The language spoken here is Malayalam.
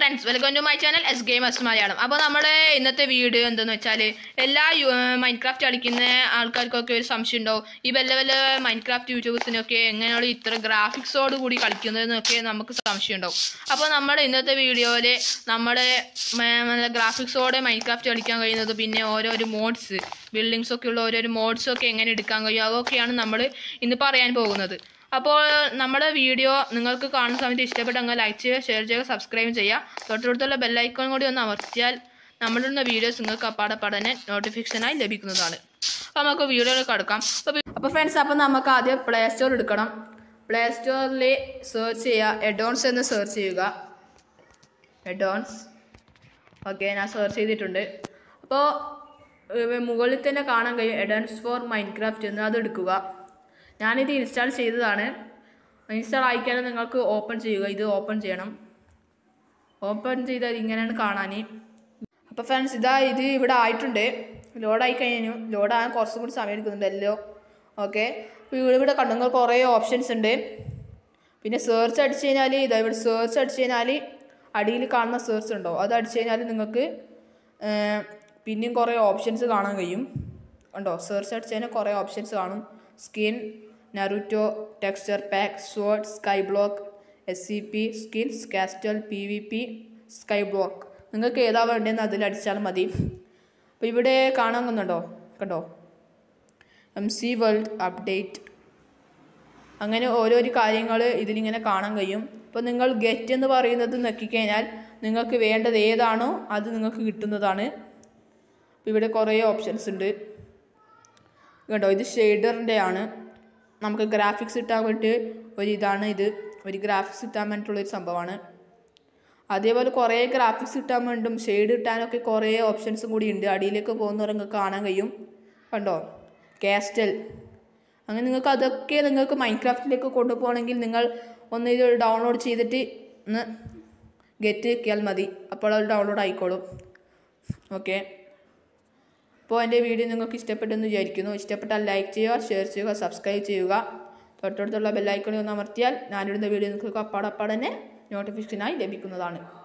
friends welcome to my channel S games Malayalam അപ്പോൾ നമ്മുടെ ഇന്നത്തെ വീഡിയോ എന്തെന്ന് വെച്ചാൽ എല്ലാ മൈൻക്രാഫ്റ്റ് കളിക്കുന്ന ആൾക്കാർക്കൊക്കെ ഒരു സംശയം ഉണ്ടാവും ഈ വല്ല വല്ല മൈൻക്രാഫ്റ്റ് യൂട്യൂബേഴ്സിനൊക്കെ എങ്ങനെയാണ് ഇത്ര ഗ്രാഫിക്സോട് കൂടി കളിക്കുന്നതെന്നൊക്കെ നമുക്ക് സംശയം ഉണ്ടാവും അപ്പോൾ നമ്മുടെ ഇന്നത്തെ വീഡിയോയിൽ നമ്മുടെ ഗ്രാഫിക്സോടെ മൈൻക്രാഫ്റ്റ് കളിക്കാൻ കഴിയുന്നത് പിന്നെ ഓരോരോ മോഡ്സ് ബിൽഡിങ്സ് ഒക്കെ ഉള്ള ഓരോരോ മോഡ്സ് ഒക്കെ എങ്ങനെ എടുക്കാൻ കഴിയും അതൊക്കെയാണ് നമ്മൾ ഇന്ന് പറയാൻ പോകുന്നത് അപ്പോൾ നമ്മുടെ വീഡിയോ നിങ്ങൾക്ക് കാണുന്ന സമയത്ത് ഇഷ്ടപ്പെട്ടെങ്കിൽ ലൈക്ക് ചെയ്യുക ഷെയർ ചെയ്യുക സബ്സ്ക്രൈബ് ചെയ്യുക തൊട്ടടുത്തുള്ള ബെല്ലൈക്കൺ കൂടി ഒന്ന് അമർത്തിയാൽ നമ്മളിടുന്ന വീഡിയോസ് നിങ്ങൾക്ക് അപ്പാടപ്പാടനെ നോട്ടിഫിക്കേഷനായി ലഭിക്കുന്നതാണ് അപ്പോൾ നമുക്ക് വീഡിയോയിൽ കിടക്കാം അപ്പോൾ അപ്പോൾ ഫ്രണ്ട്സ് അപ്പോൾ നമുക്ക് ആദ്യം പ്ലേ സ്റ്റോർ എടുക്കണം പ്ലേ സ്റ്റോറിൽ സെർച്ച് ചെയ്യുക എഡോൺസ് എന്ന് സെർച്ച് ചെയ്യുക എഡോൺസ് ഓക്കെ ഞാൻ സെർച്ച് ചെയ്തിട്ടുണ്ട് അപ്പോൾ ഏഹ്, മുകളിൽ തന്നെ കാണാൻ കഴിയും എഡൻസ് ഫോർ മൈൻക്രാഫ്റ്റ് എന്ന് അത് എടുക്കുക ഞാനിത് ഇൻസ്റ്റാൾ ചെയ്തതാണ് ഇൻസ്റ്റാൾ ആയിക്കാനും നിങ്ങൾക്ക് ഓപ്പൺ ചെയ്യുക ഇത് ഓപ്പൺ ചെയ്യണം ഓപ്പൺ ചെയ്താൽ ഇങ്ങനെയാണ് കാണാൻ അപ്പോൾ ഫ്രണ്ട്സ് ഇതാ ഇത് ഇവിടെ ആയിട്ടുണ്ട് ലോഡായി കഴിഞ്ഞു ലോഡാകാൻ കുറച്ചും കൂടി സമയം എടുക്കുന്നുണ്ടല്ലോ ഓക്കെ അപ്പോൾ ഇവിടെ ഇവിടെ കണ്ടെങ്കിൽ കുറേ ഓപ്ഷൻസ് ഉണ്ട് പിന്നെ സെർച്ച് അടിച്ചു കഴിഞ്ഞാൽ ഇതാ ഇവിടെ സെർച്ച് അടിച്ചു കഴിഞ്ഞാൽ അടിയിൽ കാണുന്ന സെർച്ച് ഉണ്ടോ അത് അടിച്ചു കഴിഞ്ഞാൽ നിങ്ങൾക്ക് ഏർ, പിന്നെയും കുറേ ഓപ്ഷൻസ് കാണാൻ കഴിയും ഉണ്ടോ സെർച്ച് അടിച്ചു കഴിഞ്ഞാൽ കുറേ ഓപ്ഷൻസ് കാണും skin Naruto texture pack short sky block S C P skins castle P V P sky block നിങ്ങൾക്ക് ഏതാ വേണ്ടതെന്ന് അതിൽ അടിച്ചാൽ മതി അപ്പോൾ ഇവിടെ കാണാൻ കൊന്നുണ്ടോ കണ്ടോ എം സി വേൾഡ് അപ്ഡേറ്റ് അങ്ങനെ ഓരോരോ കാര്യങ്ങൾ ഇതിലിങ്ങനെ കാണാൻ കഴിയും ഇപ്പോൾ നിങ്ങൾ ഗെറ്റ് എന്ന് പറയുന്നത് നോക്കിക്കഴിഞ്ഞാൽ നിങ്ങൾക്ക് വേണ്ടത് ഏതാണോ അത് നിങ്ങൾക്ക് കിട്ടുന്നതാണ് അപ്പോൾ ഇവിടെ കുറേ ഓപ്ഷൻസ് ഉണ്ട് കേട്ടോ ഇത് ഷെയ്ഡറിൻ്റെ ആണ് നമുക്ക് ഗ്രാഫിക്സ് ഇട്ടാൻ വേണ്ടി ഒരു ഇതാണ് ഇത് ഒരു ഗ്രാഫിക്സ് ഇട്ടാൻ വേണ്ടിയിട്ടുള്ളൊരു സംഭവമാണ് അതേപോലെ കുറേ ഗ്രാഫിക്സ് ഇട്ടാൻ വേണ്ടും ഷെയ്ഡ് ഇട്ടാനൊക്കെ കുറേ ഓപ്ഷൻസും കൂടി ഉണ്ട് അടിയിലേക്ക് പോകുന്നവർക്ക് കാണാൻ കഴിയും കണ്ടോ കാസ്റ്റൽ അങ്ങനെ നിങ്ങൾക്ക് അതൊക്കെ നിങ്ങൾക്ക് മൈൻക്രാഫ്റ്റിലേക്ക് കൊണ്ടുപോകണമെങ്കിൽ നിങ്ങൾ ഒന്ന് ഇത് ഡൗൺലോഡ് ചെയ്തിട്ട് ഒന്ന് ഗെറ്റ് കിയാൽ മതി അപ്പോൾ അത് ഡൗൺലോഡ് ആയിക്കോളും ഓക്കെ അപ്പോൾ എൻ്റെ വീഡിയോ നിങ്ങൾക്ക് ഇഷ്ടപ്പെട്ടെന്ന് വിചാരിക്കുന്നു ഇഷ്ടപ്പെട്ടാൽ ലൈക്ക് ചെയ്യുക ഷെയർ ചെയ്യുക സബ്സ്ക്രൈബ് ചെയ്യുക തൊട്ടടുത്തുള്ള ബെല്ലൈക്കണിൽ ഒന്ന് അമർത്തിയാൽ ഞാനിടുന്ന വീഡിയോ നിങ്ങൾക്ക് അപ്പാടപ്പാടന്നെ നോട്ടിഫിക്കേഷനായി ലഭിക്കുന്നതാണ്